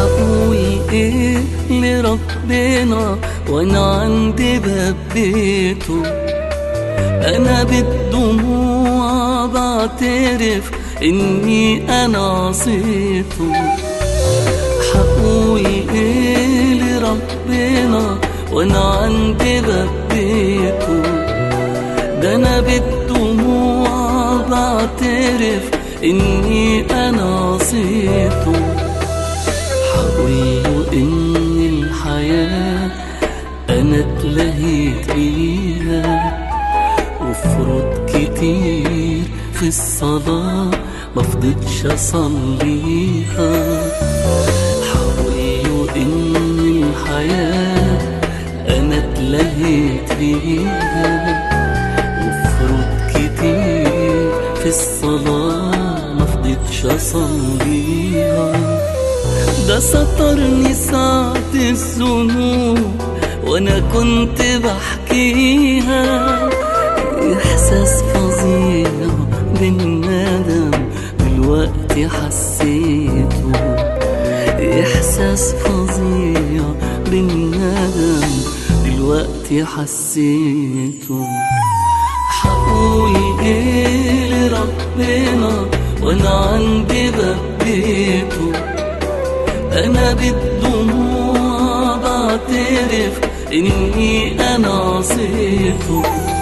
حقول ايه لربنا وانا عندي باب بيته انا بالدموع بعترف اني انا عصيته حقول ايه لربنا وانا عندي باب بيته ده انا بالدموع بعترف اني انا عصيته حقوله ان الحياة انا اتلهيت بيها وفروض كتير في الصلاة مفضتش اصليها حقوله ان الحياة انا اتلهيت بيها وفروض كتير في الصلاة مفضتش اصليها ده سترني ساعة الذنوب وانا كنت بحكيها احساس فظيع بالندم دلوقتي حسيته احساس فظيع بالندم دلوقتي حسيته حقول ايه لربنا وانا عندي باب بيته انا بالدموع بعترف اني انا عصيته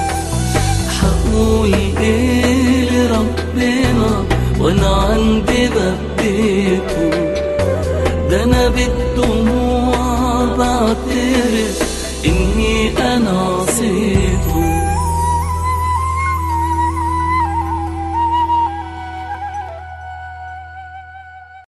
حقول ايه لربنا وانا عندي باب بيته ده انا بالدموع بعترف اني